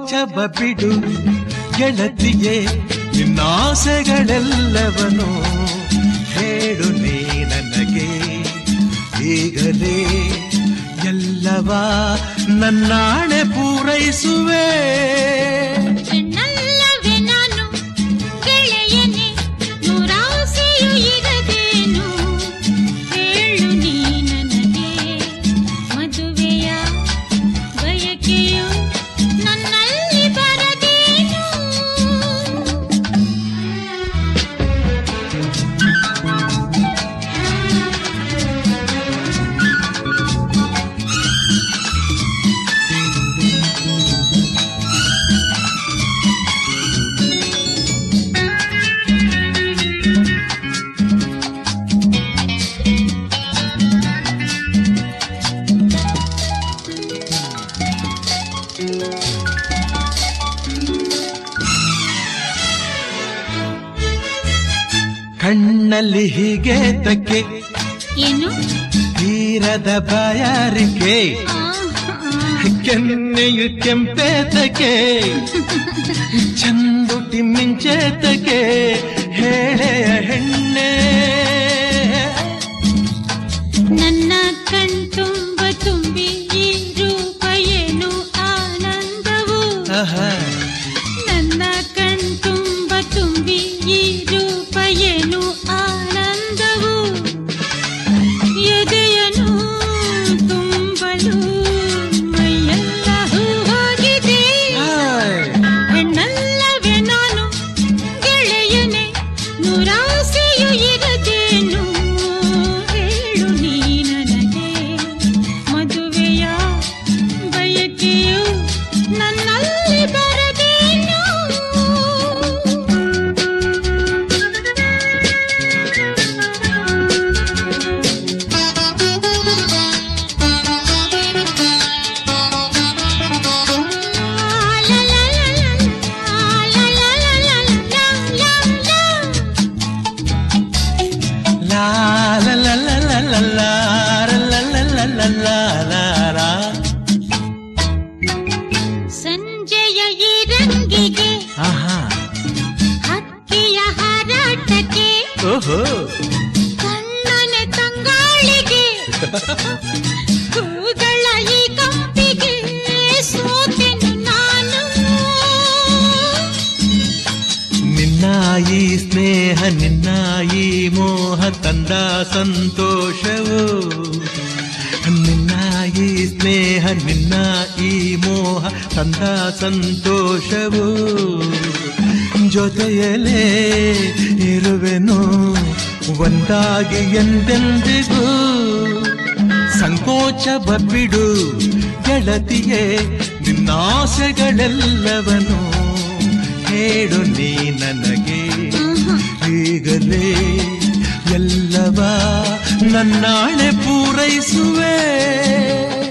ಸಂಕೋಚವ ಬಿಡು ಗೆಳತಿಯೇ ನಿನ್ನಾಸೆಗಳೆಲ್ಲವನು ಹೇಳು ನೀ ನನಗೆ ಈಗಲೇ ಎಲ್ಲವ ನನ್ನಾಣೆ ಪೂರೈಸುವೆ ಹೆಣ್ಣಲ್ಲವೇ ನಾನು ಗೆಳೆಯನೇ ನೂರಾಸೆಯು ಇರದೇನು ಹೇಳು ನೀ ನನಗೆ ಮದುವೆಯ ಬಯಕೆಯು ನನ್ನಲ್ಲಿ ಬರದೇನು ಕಣ್ಣಲ್ಲಿ ಹೀಗೆ ತಕ್ಕೆ ಏನು ತೀರದ ಬಾಯಾರಿಕೆ ಕೆನ್ನೆಯು ಕೆಂಪೇತಕೆ ಚಂದುಟಿ ಮಿಂಚೇತಕೆ ಹೇಳೆಯ ಹೆಣ್ಣೆ ನನ್ನ ಕಣ್ತುಂಬ ತುಂಬಿ ಈ ರೂಪ ಏನು ಆನಂದವು ಆಹಾ, ನನ್ನ ಕಣ್ತುಂಬ ತುಂಬಿ ಈ ರೂಪ ಏನು ಆನಂದವು ಎದೆಯನು ತುಂಬಲು ಮೈಯೆಲ್ಲ ಹೂವಾಗಿದೆ ಹಾಯ್. ಹೆಣ್ಣಲ್ಲವೇ ನಾನು ಗೆಳೆಯನೆ ನೂರಾಸೆಯು ಇರದೇನು ಹೇಳು ನೀ ನನಗೆ ಮದುವೆಯ ಬಯಕೆಯು ನನ್ನಲ್ಲಿ ಬರದೇನು ಲಾ ಲಾ ಲಾ ಲಾ ಲಾ ಲಾ ಲಾ ಲಾ ಲಾ ಲಾ ಲಾ ಲಾ ಲಾ ಲಾ. ಸಂಜೆಯ ಈ ರಂಗಿಗೆ ಆಹಾ ಹಕ್ಕಿಯ ಹಾರಾಟಕ್ಕೆ ಓಹೋ ಕಣ್ಣನ ತಂಗಾಳಿಗೆ ಹೂಗಳ ಈ ಕಂಪಿಗೆ ಸೋತೆನು ನಾನು ನಿನ್ನ ಈ ಸ್ನೇಹ ನಿನ್ನ ಈ ಮೋಹ ತಂದ ಸಂತೋಷವು ನಿನ್ನ ಈ ಸ್ನೇಹ ನಿನ್ನ ಈ ಮೋಹ ತಂದ ಸಂತೋಷವು ಜೊತೆಯಲೇ ಇರುವೆನು ಒಂದಾಗಿ ಎಂದೆಂದಿಗೂ ಸಂಕೋಚ ಬಿಡು ಗೆಳತಿಯೇ ನಿನ್ನಾಸೆಗಳೆಲ್ಲವನು ಹೇಳು ನೀ ನನಗೆ ಈಗಲೇ ಎಲ್ಲವ ನನ್ನಾಣೆ ಪೂರೈಸುವೆ